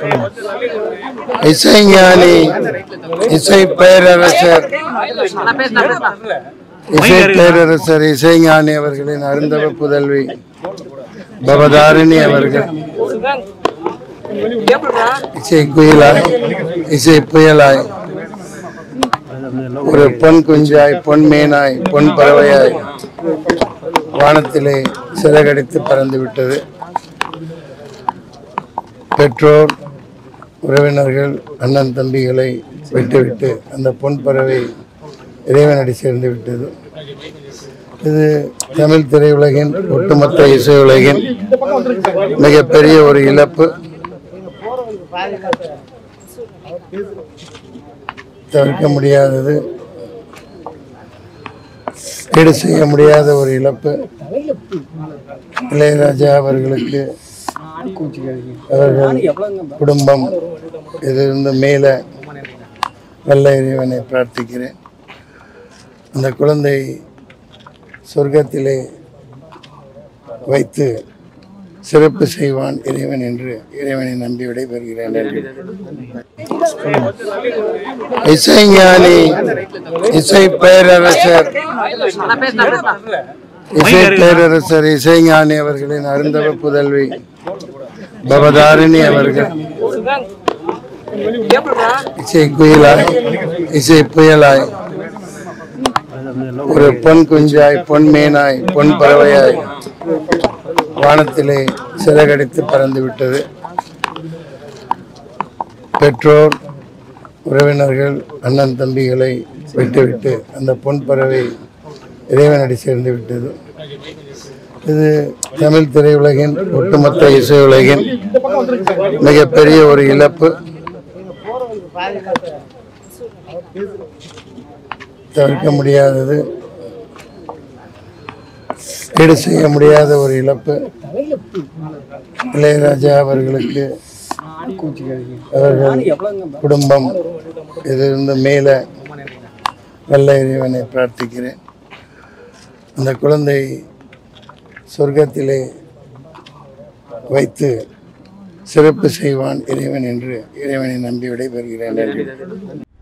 இசைஞானி இசை பேரரசர் இசை பேரரசர் இசைஞானி அவர்களின் அருந்தவ புதல்வி பவதாரிணி அவர்கள் இசை குயிலாய் இசை புயலாய் ஒரு பொன் குஞ்சாய் பொன் மீனாய் பொன் பறவையாய் வானத்திலே சிறகடித்து பறந்து விட்டது பெற்றோர் உறவினர்கள் அண்ணன் தம்பிகளை விட்டுவிட்டு அந்த பொன் பறவை இறைவனடி சேர்ந்து விட்டது இது தமிழ் திரையுலகின் ஒட்டுமொத்த இசை உலகின் மிகப்பெரிய ஒரு இழப்பு தவிர்க்க முடியாதது ஈடு செய்ய முடியாத ஒரு இழப்பு இளையராஜா அவர்களுக்கு அவர்கள் குடும்பம் இதிலிருந்து மேல நல்ல இறைவனை பிரார்த்திக்கிறேன் அந்த குழந்தை சொர்க்கத்திலே வைத்து சிறப்பு செய்வான் இறைவன் என்று இறைவனை நம்பி விடைபெறுகிறேன் நன்றி. இசைஞானி இசை பேரரசர் இசை பேரரசர் இசைஞானி அவர்களின் அருந்தவ புதல்வி பவதாரிணி அவர்கள் இசை குயிலாய் இசை புயலாய் ஒரு பொன் குஞ்சாய் பொன் மீனாய் பொன் பறவையாய் வானத்திலே சிறகடித்து பறந்து விட்டது பெற்றோர் உறவினர்கள் அண்ணன் தம்பிகளை விட்டுவிட்டு அந்த பொன் பறவை இறைவனடி சேர்ந்து விட்டது இது தமிழ் திரையுலகின் ஒட்டுமொத்த இசை உலகின் மிகப்பெரிய ஒரு இழப்பு தவிர்க்க முடியாதது ஈடு செய்ய முடியாத ஒரு இழப்பு இளையராஜா அவர்களுக்கு அவர்கள் குடும்பம் இதிலிருந்து மேல நல்ல இறைவனை பிரார்த்திக்கிறேன் அந்த குழந்தை சொர்க்கத்திலே வைத்து சிறப்பு செய்வான் இறைவன் என்று இறைவனை நம்பி விடைபெறுகிறேன் நன்றி